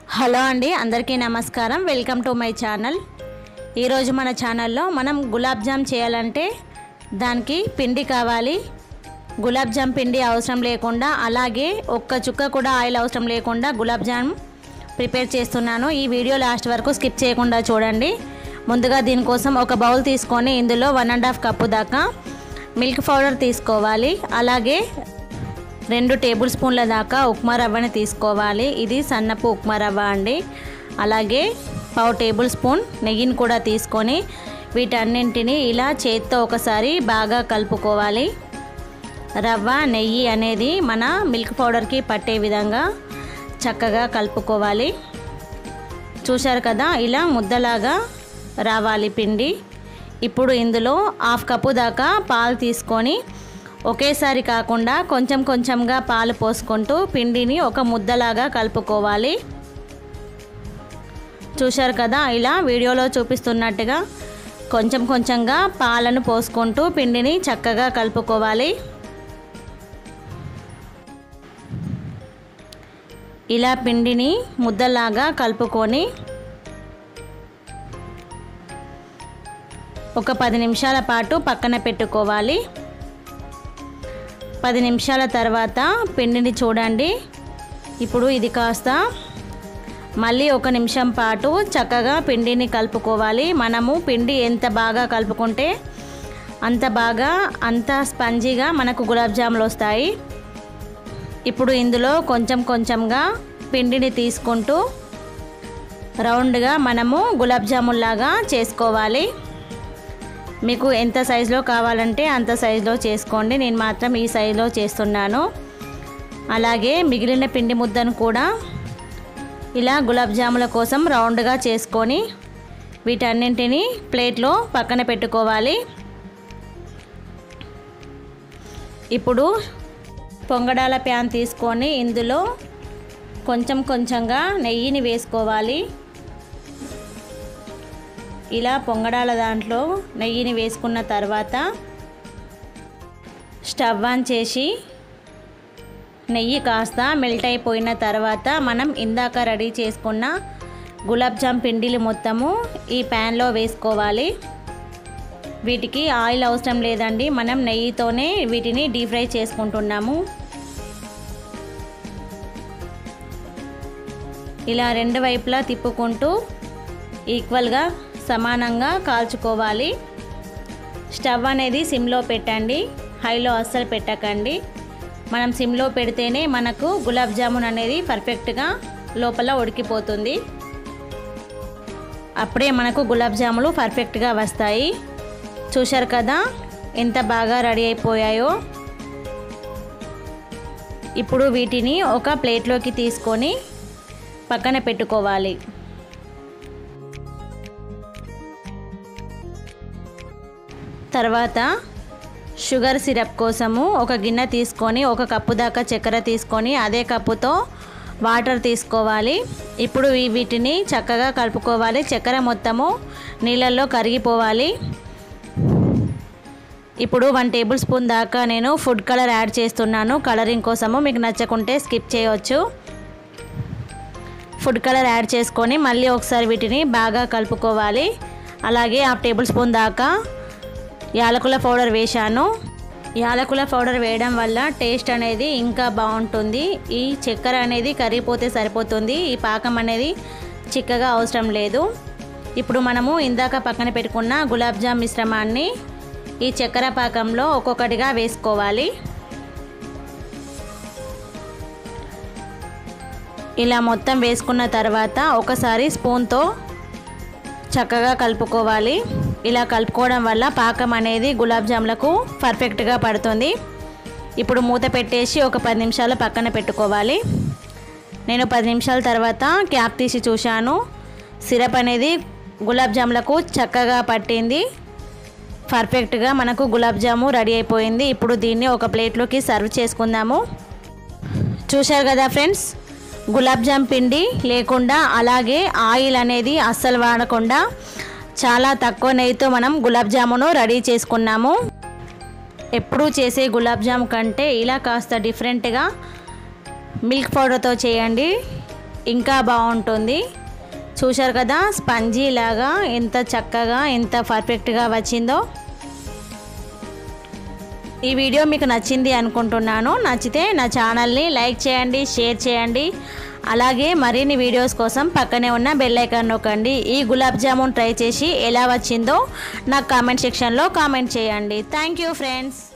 hello అండి అందరికీ నమస్కారం వెల్కమ్ టు మై ఛానల్ ఈరోజు మన ఛానల్లో మనం గులాబ్ జామ్ చేయాలంటే దానికి పిండి కావాలి గులాబ్ జామ్ పిండి అవసరం లేకుండా అలాగే ఒక్క చుక్క కూడా ఆయిల్ అవసరం లేకుండా గులాబ్ జామ్ ప్రిపేర్ చేస్తున్నాను ఈ వీడియో లాస్ట్ వరకు స్కిప్ చేయకుండా చూడండి ముందుగా దీనికోసం ఒక బౌల్ తీసుకొని ఇందులో వన్ అండ్ హాఫ్ కప్పు దాకా మిల్క్ పౌడర్ తీసుకోవాలి అలాగే రెండు టేబుల్ స్పూన్ల దాకా ఉప్మా రవ్వని తీసుకోవాలి ఇది సన్నపు ఉప్మా రవ్వ అండి అలాగే పావు టేబుల్ స్పూన్ నెయ్యిని కూడా తీసుకొని వీటన్నింటిని ఇలా చేత్తో ఒకసారి బాగా కలుపుకోవాలి రవ్వ నెయ్యి అనేది మన మిల్క్ పౌడర్కి పట్టే విధంగా చక్కగా కలుపుకోవాలి చూశారు కదా ఇలా ముద్దలాగా రావాలి పిండి ఇప్పుడు ఇందులో హాఫ్ కప్పు దాకా పాలు తీసుకొని ఒకేసారి కాకుండా కొంచెం కొంచెంగా పాలు పోసుకుంటూ పిండిని ఒక ముద్దలాగా కలుపుకోవాలి చూశారు కదా ఇలా వీడియోలో చూపిస్తున్నట్టుగా కొంచెం కొంచెంగా పాలను పోసుకుంటూ పిండిని చక్కగా కలుపుకోవాలి ఇలా పిండిని ముద్దలాగా కలుపుకొని ఒక పది నిమిషాల పాటు పక్కన పెట్టుకోవాలి పది నిమిషాల తర్వాత పిండిని చూడండి ఇప్పుడు ఇది కాస్త మళ్ళీ ఒక నిమిషం పాటు చక్కగా పిండిని కలుపుకోవాలి మనము పిండి ఎంత బాగా కలుపుకుంటే అంత బాగా అంత స్పంజీగా మనకు గులాబ్ జాములు వస్తాయి ఇప్పుడు ఇందులో కొంచెం కొంచెంగా పిండిని తీసుకుంటూ రౌండ్గా మనము గులాబ్ జామున్ చేసుకోవాలి మీకు ఎంత సైజులో కావాలంటే అంత సైజులో చేసుకోండి నేను మాత్రం ఈ సైజులో చేస్తున్నాను అలాగే మిగిలిన పిండి ముద్దను కూడా ఇలా గులాబ్ జాముల కోసం రౌండ్గా చేసుకొని వీటన్నింటినీ ప్లేట్లో పక్కన పెట్టుకోవాలి ఇప్పుడు పొంగడాల ప్యాన్ తీసుకొని ఇందులో కొంచెం కొంచెంగా నెయ్యిని వేసుకోవాలి ఇలా పొంగడాల దాంట్లో నెయ్యిని వేసుకున్న తర్వాత స్టవ్ ఆన్ చేసి నెయ్యి కాస్త మెల్ట్ అయిపోయిన తర్వాత మనం ఇందాక రెడీ చేసుకున్న గులాబ్ జామ్ పిండిలు మొత్తము ఈ ప్యాన్లో వేసుకోవాలి వీటికి ఆయిల్ అవసరం లేదండి మనం నెయ్యితోనే వీటిని డీప్ ఫ్రై చేసుకుంటున్నాము ఇలా రెండు వైపులా తిప్పుకుంటూ ఈక్వల్గా సమానంగా కాల్చుకోవాలి స్టవ్ అనేది సిమ్లో పెట్టండి హైలో అస్సలు పెట్టకండి మనం సిమ్లో పెడితేనే మనకు గులాబ్ జామున్ అనేది పర్ఫెక్ట్గా లోపల ఉడికిపోతుంది అప్పుడే మనకు గులాబ్ జాములు పర్ఫెక్ట్గా వస్తాయి చూశారు కదా ఎంత బాగా రెడీ అయిపోయాయో ఇప్పుడు వీటిని ఒక ప్లేట్లోకి తీసుకొని పక్కన పెట్టుకోవాలి తర్వాత షుగర్ సిరప్ కోసము ఒక గిన్నె తీసుకొని ఒక కప్పు దాకా చక్కెర తీసుకొని అదే కప్పుతో వాటర్ తీసుకోవాలి ఇప్పుడు వీటిని చక్కగా కలుపుకోవాలి చక్కెర మొత్తము నీళ్ళల్లో కరిగిపోవాలి ఇప్పుడు వన్ టేబుల్ స్పూన్ దాకా నేను ఫుడ్ కలర్ యాడ్ చేస్తున్నాను కలరింగ్ కోసము మీకు నచ్చకుంటే స్కిప్ చేయవచ్చు ఫుడ్ కలర్ యాడ్ చేసుకొని మళ్ళీ ఒకసారి వీటిని బాగా కలుపుకోవాలి అలాగే హాఫ్ టేబుల్ స్పూన్ దాకా యాలకుల పౌడర్ వేశాను యాలకుల పౌడర్ వేయడం వల్ల టేస్ట్ అనేది ఇంకా బాగుంటుంది ఈ చక్కెర అనేది కరిగిపోతే సరిపోతుంది ఈ పాకం అనేది చిక్కగా అవసరం లేదు ఇప్పుడు మనము ఇందాక పక్కన పెట్టుకున్న గులాబ్ జామ్ మిశ్రమాన్ని ఈ చక్కెర పాకంలో ఒక్కొక్కటిగా వేసుకోవాలి ఇలా మొత్తం వేసుకున్న తర్వాత ఒకసారి స్పూన్తో చక్కగా కలుపుకోవాలి ఇలా కలుపుకోవడం వల్ల పాకం అనేది గులాబ్ జాములకు పర్ఫెక్ట్గా పడుతుంది ఇప్పుడు మూత పెట్టేసి ఒక పది నిమిషాలు పక్కన పెట్టుకోవాలి నేను పది నిమిషాల తర్వాత క్యాప్ తీసి చూశాను సిరప్ అనేది గులాబ్ జాములకు చక్కగా పట్టింది పర్ఫెక్ట్గా మనకు గులాబ్ జాము రెడీ అయిపోయింది ఇప్పుడు దీన్ని ఒక ప్లేట్లోకి సర్వ్ చేసుకుందాము చూశారు కదా ఫ్రెండ్స్ గులాబ్ జామ్ పిండి లేకుండా అలాగే ఆయిల్ అనేది అస్సలు వాడకుండా చాలా తక్కువ నెయ్యితో మనం గులాబ్ జామును రెడీ చేసుకున్నాము ఎప్పుడూ చేసే గులాబ్ జామ్ కంటే ఇలా కాస్త డిఫరెంట్గా మిల్క్ పౌడర్తో చేయండి ఇంకా బాగుంటుంది చూశారు కదా స్పంజీ లాగా ఎంత చక్కగా ఎంత పర్ఫెక్ట్గా వచ్చిందో ఈ వీడియో మీకు నచ్చింది అనుకుంటున్నాను నచ్చితే నా ఛానల్ని లైక్ చేయండి షేర్ చేయండి అలాగే మరిన్ని వీడియోస్ కోసం పక్కనే ఉన్న బెల్ ఐకాన్ నొక్కండి ఈ గులాబ్ జామున్ ట్రై చేసి ఎలా వచ్చిందో నాకు కామెంట్ సెక్షన్లో కామెంట్ చేయండి థ్యాంక్ యూ ఫ్రెండ్స్